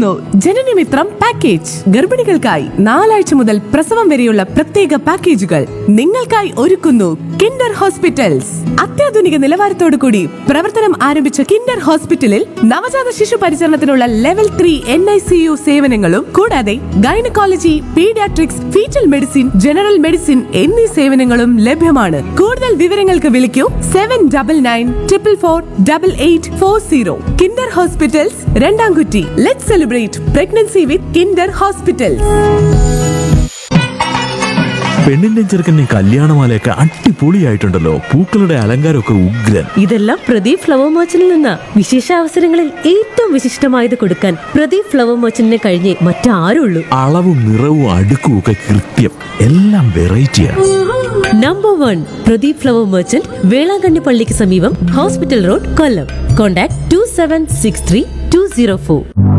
ഒരുക്കുന്നു ജനനമിത്രം പാക്കേജ് ഗർഭിണികൾക്കായി നാലാഴ്ച മുതൽ പ്രസവം വരെയുള്ള പ്രത്യേക പാക്കേജുകൾ നിങ്ങൾക്കായി ഒരുക്കുന്നു കിൻഡർ ഹോസ്പിറ്റൽസ് അത്യാധുനിക നിലവാരത്തോടു കൂടി പ്രവർത്തനം ആരംഭിച്ച കിൻഡർ ഹോസ്പിറ്റലിൽ നവജാത ശിശു പരിചരണത്തിനുള്ള level three N I C U സേവനങ്ങളും കൂടാതെ gynaecology paediatrics foetal medicine general medicine എന്നീ സേവനങ്ങളും ലഭ്യമാണ് കൂടുതൽ വിവരങ്ങൾക്ക് വിളിക്കൂ seven double nine triple four double eight four zero Kinder hospitals Randamkutty let celebrate pregnancy with Kinder hospitals പെണ്ണിന്റെ ചെറുക്കൻ്റെ കല്യാണമാലയൊക്കെ അടിപൊളിയായിട്ടുണ്ടല്ലോ പൂക്കളുടെ അലങ്കാരമൊക്കെ ഉഗ്രൻ ഇതെല്ലാം പ്രദീപ് ഫ്ലവർ മർച്ചന്റിൽ നിന്ന് വിശേഷ അവസരങ്ങളിൽ ഏറ്റവും വിശിഷ്ടമായത് കൊടുക്കാൻ പ്രദീപ് ഫ്ലവർ മർച്ചന്റിനെ കഴിഞ്ഞേ മറ്റാരുള്ളൂ അളവും നിറവും അടുക്കും ഒക്കെ കൃത്യം എല്ലാം വെറൈറ്റിയാണ് number one Pradeep flower merchant Velankanni പള്ളിക്ക് സമീപം hospital road Kollam contact two seven six three two zero four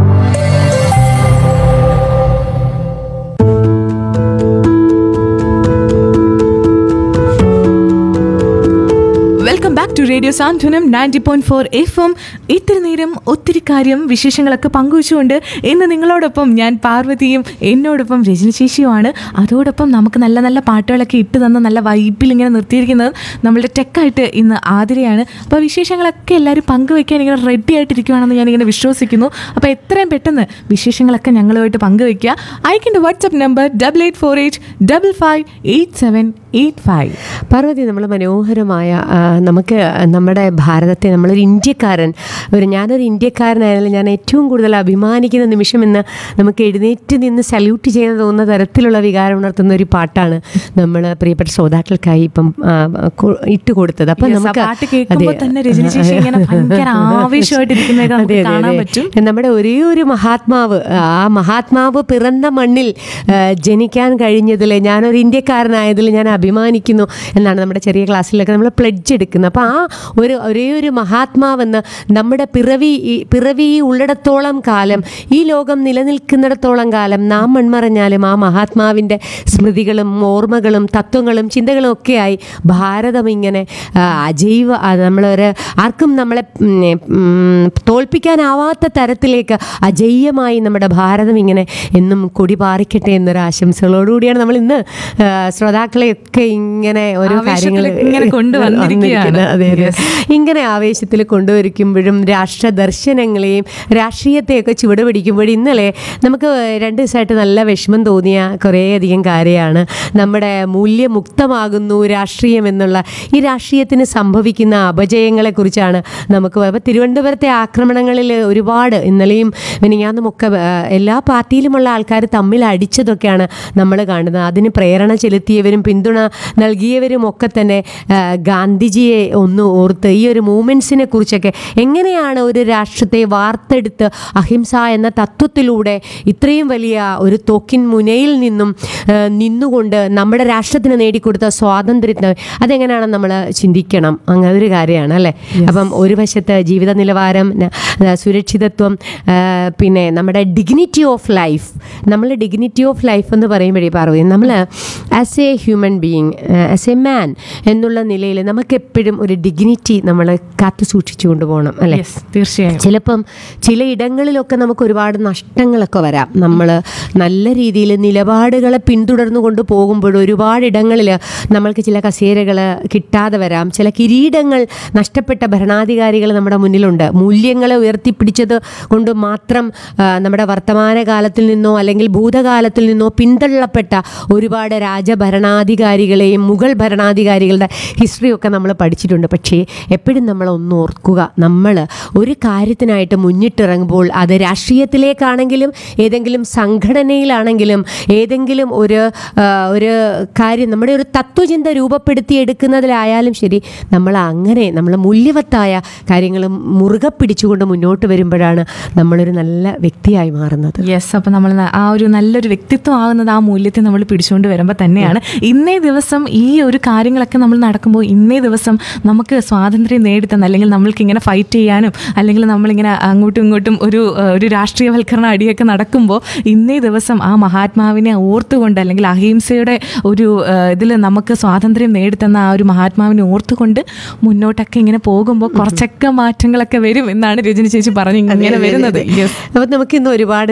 welcome back to radio Santhwanam ninety point four F M ഇത്തിരി നേരം ഒത്തിരി കാര്യം വിശേഷങ്ങളൊക്കെ പങ്കുവച്ചുകൊണ്ട് ഇന്ന് നിങ്ങളോടൊപ്പം ഞാൻ പാർവതിയും എന്നോടൊപ്പം രജനി ശേഷിയുമാണ് അതോടൊപ്പം നമുക്ക് നല്ല നല്ല പാട്ടുകളൊക്കെ ഇട്ട് തന്ന നല്ല വൈബിൽ ഇങ്ങനെ നിർത്തിയിരിക്കുന്നത് നമ്മളുടെ ടെക്കായിട്ട് ഇന്ന് ആതിരയാണ് അപ്പോൾ വിശേഷങ്ങളൊക്കെ എല്ലാവരും പങ്കുവയ്ക്കാൻ ഇങ്ങനെ റെഡി ആയിട്ടിരിക്കുവാണെന്ന് ഞാനിങ്ങനെ വിശ്വസിക്കുന്നു അപ്പോൾ എത്രയും പെട്ടെന്ന് വിശേഷങ്ങളൊക്കെ ഞങ്ങളുമായിട്ട് പങ്കുവയ്ക്കുക അയക്കേണ്ട WhatsApp number double eight four eight double five eight seven eight five Parvathy നമ്മൾ മനോഹരമായ ആ, നമുക്ക് നമ്മുടെ ഭാരതത്തെ നമ്മളൊരു ഇന്ത്യക്കാരൻ ഒരു ഞാനൊരു ഇന്ത്യക്കാരനായാലും ഞാൻ ഏറ്റവും കൂടുതൽ അഭിമാനിക്കുന്ന നിമിഷം എന്ന് നമുക്ക് എഴുന്നേറ്റ് നിന്ന് സല്യൂട്ട് ചെയ്യാൻ തോന്നുന്ന തരത്തിലുള്ള വികാരം ഉണർത്തുന്ന ഒരു പാട്ടാണ് നമ്മൾ പ്രിയപ്പെട്ട ശ്രോതാക്കൾക്കായി ഇപ്പം ആ, കൊ- ഇട്ട് കൊടുത്തത് അപ്പം Yes, ആ നമുക്ക് പാട്ട് കേൾക്കുമ്പോൾ അതെ. തന്നെ രജനി ചേച്ചി ഇങ്ങനെ ഭയങ്കര ആവേശമായിട്ടിരിക്കുന്നതൊക്കെ നമുക്ക് അതെ, അതെ, കാണാൻ അതെ. പറ്റും നമ്മുടെ ഒരേ ഒരു മഹാത്മാവ് ആ മഹാത്മാവ് പിറന്ന മണ്ണിൽ ആ, ജനിക്കാൻ കഴിഞ്ഞതിൽ ഞാനൊരു ഇന്ത്യക്കാരനായതിൽ ഞാൻ അഭിമാനിക്കുന്നു എന്നാണ് നമ്മുടെ ചെറിയ ക്ലാസ്സിലൊക്കെ നമ്മൾ പ്ലഡ്ജ് എടുക്കുന്നത് അപ്പോൾ ആ ഒരു ഒരേ ഒരു മഹാത്മാവെന്ന് നമ്മുടെ പിറവി ഈ- പിറവി ഉള്ളിടത്തോളം കാലം ഈ ലോകം നിലനിൽക്കുന്നിടത്തോളം കാലം നാം മൺമറഞ്ഞാലും ആ മഹാത്മാവിൻ്റെ സ്മൃതികളും ഓർമ്മകളും തത്വങ്ങളും ചിന്തകളും ഒക്കെയായി ഭാരതം ഇങ്ങനെ ആ, അജൈവ ആ, നമ്മളൊരു ആർക്കും നമ്മളെ ഉം, ഉം, തോൽപ്പിക്കാനാവാത്ത തരത്തിലേക്ക് അജയ്യമായി നമ്മുടെ ഭാരതം ഇങ്ങനെ എന്നും കൊടി പാറിക്കട്ടെ എന്നൊരു ആശംസകളോടുകൂടിയാണ് നമ്മൾ ഇന്ന് ആ, ശ്രോതാക്കളെയൊക്കെ ഇങ്ങനെ ഓരോ കാര്യങ്ങൾ ആവേശത്തിലേക്ക് ഇങ്ങനെ കൊണ്ടുവന്നിരിക്കുകയാണ്. അതെ അതെ ഇങ്ങനെ ആവേശത്തിൽ കൊണ്ടുവരിക്കുമ്പോഴും രാഷ്ട്ര ദർശനങ്ങളെയും രാഷ്ട്രീയത്തെയൊക്കെ ചുവട് പിടിക്കുമ്പോഴും ഇന്നലെ നമുക്ക് രണ്ട് ദിവസമായിട്ട് നല്ല വിഷമം തോന്നിയ കുറേയധികം കാര്യമാണ് നമ്മുടെ മൂല്യമുക്തമാകുന്നു രാഷ്ട്രീയം എന്നുള്ള ഈ രാഷ്ട്രീയത്തിന് സംഭവിക്കുന്ന അപജയങ്ങളെക്കുറിച്ചാണ് നമുക്ക് അപ്പോൾ തിരുവനന്തപുരത്തെ ആക്രമണങ്ങളിൽ ഒരുപാട് ഇന്നലെയും മിനിങ്ങാന്നുമൊക്കെ ആ, എല്ലാ പാർട്ടിയിലുമുള്ള ആൾക്കാർ തമ്മിൽ അടിച്ചതൊക്കെയാണ് നമ്മൾ കാണുന്നത് അതിന് പ്രേരണ ചെലുത്തിയവരും പിന്തുണ നൽകിയവരും ഒക്കെ തന്നെ ആ, ഗാന്ധിജിയെ ഒന്ന് ഓർത്ത് ഈ ഒരു മൂമെൻസിനെ കുറിച്ചൊക്കെ എങ്ങനെയാണ് ഒരു രാഷ്ട്രത്തെ വാർത്തെടുത്ത് അഹിംസ എന്ന തത്വത്തിലൂടെ ഇത്രയും വലിയ ഒരു തോക്കിൻ മുനയിൽ നിന്നും ആ, നിന്നുകൊണ്ട് നമ്മുടെ രാഷ്ട്രത്തിന് നേടിക്കൊടുത്ത സ്വാതന്ത്ര്യത്തിന് അതെങ്ങനെയാണ് നമ്മൾ ചിന്തിക്കണം അങ്ങനെ ഒരു കാര്യമാണ് അല്ലേ അപ്പം ഒരു വശത്ത് ജീവിത നിലവാരം ന- ആ, സുരക്ഷിതത്വം ആ, പിന്നെ നമ്മുടെ ഡിഗ്നിറ്റി ഓഫ് ലൈഫ് നമ്മൾ ഡിഗ്നിറ്റി ഓഫ് ലൈഫ് എന്ന് പറയുമ്പോഴേ പാർവതി നമ്മൾ as a human being as a man എന്നുള്ള നിലയിൽ നമുക്കെപ്പോഴും ഒരു ഡിഗ്നിറ്റി നമ്മൾ കാത്തു സൂക്ഷിച്ചു കൊണ്ടുപോകണം അല്ലേ യെസ് തീർച്ചയായും ചിലപ്പം ചില ഇടങ്ങളിലൊക്കെ നമുക്ക് ഒരുപാട് നഷ്ടങ്ങളൊക്കെ വരാം നമ്മൾ നല്ല രീതിയിൽ നിലപാടുകളെ പിന്തുടർന്നു കൊണ്ട് പോകുമ്പോൾ ഒരുപാട് ഇടങ്ങളിൽ നമ്മൾക്ക് ചില കസേരകൾ കിട്ടാതെ വരാം ചില കിരീടങ്ങൾ നഷ്ടപ്പെട്ട ഭരണാധികാരികൾ നമ്മുടെ മുന്നിലുണ്ട് മൂല്യങ്ങളെ ഉയർത്തിപ്പിടിച്ചത് കൊണ്ട് മാത്രം ആ, നമ്മുടെ വർത്തമാന കാലത്തിൽ നിന്നോ അല്ലെങ്കിൽ ഭൂതകാലത്തിൽ നിന്നോ പിന്തള്ളപ്പെട്ട ഒരുപാട് രാജഭരണാധികാരികളെയും മുഗൾ ഭരണാധികാരികളുടെ ഹിസ്റ്ററിയൊക്കെ നമ്മൾ പഠിച്ചിട്ടുണ്ട് പക്ഷേ എപ്പോഴും നമ്മൾ ഒന്ന് ഓർക്കുക നമ്മൾ ഒരു കാര്യത്തിനായിട്ട് മുന്നിട്ടിറങ്ങുമ്പോൾ അത് രാഷ്ട്രീയത്തിലേക്കാണെങ്കിലും ഏതെങ്കിലും സംഘടനയിലാണെങ്കിലും ഏതെങ്കിലും ഒരു ആ, ഒരു കാര്യം നമ്മുടെ ഒരു തത്വചിന്ത രൂപപ്പെടുത്തിയെടുക്കുന്നതിലായാലും ശരി നമ്മൾ അങ്ങനെ നമ്മൾ മൂല്യവത്തായ കാര്യങ്ങൾ മുറുകെ പിടിച്ചുകൊണ്ട് മുന്നോട്ട് വരുമ്പോഴാണ് നമ്മളൊരു നല്ല വ്യക്തിയായി മാറുന്നത് യെസ് അപ്പം നമ്മൾ ആ ഒരു നല്ലൊരു വ്യക്തിത്വം ആകുന്നത് ആ മൂല്യത്തെ നമ്മൾ പിടിച്ചുകൊണ്ട് വരുമ്പോൾ തന്നെയാണ് ഇന്നേ ദിവസം ഈ ഒരു കാര്യങ്ങളൊക്കെ നമ്മൾ നടക്കുമ്പോൾ ഇന്നേ ദിവസം നമുക്ക് സ്വാതന്ത്ര്യം നേടിത്തന്ന അല്ലെങ്കിൽ നമ്മൾക്ക് ഇങ്ങനെ ഫൈറ്റ് ചെയ്യാനും അല്ലെങ്കിൽ നമ്മളിങ്ങനെ അങ്ങോട്ടും ഇങ്ങോട്ടും ഒരു ആ, ഒരു രാഷ്ട്രീയവൽക്കരണ അടിയൊക്കെ നടക്കുമ്പോൾ ഇന്നേ ദിവസം ആ മഹാത്മാവിനെ ഓർത്തുകൊണ്ട് അല്ലെങ്കിൽ അഹിംസയുടെ ഒരു ഇതിൽ നമുക്ക് സ്വാതന്ത്ര്യം നേടിത്തന്ന ആ ഒരു മഹാത്മാവിനെ ഓർത്തുകൊണ്ട് മുന്നോട്ടൊക്കെ ഇങ്ങനെ പോകുമ്പോൾ കുറച്ചൊക്കെ മാറ്റങ്ങളൊക്കെ വരും എന്നാണ് രജനി ചേച്ചി പറഞ്ഞു ഇങ്ങനെ വരുന്നത് യെസ് അപ്പം നമുക്കിന്ന് ഒരുപാട്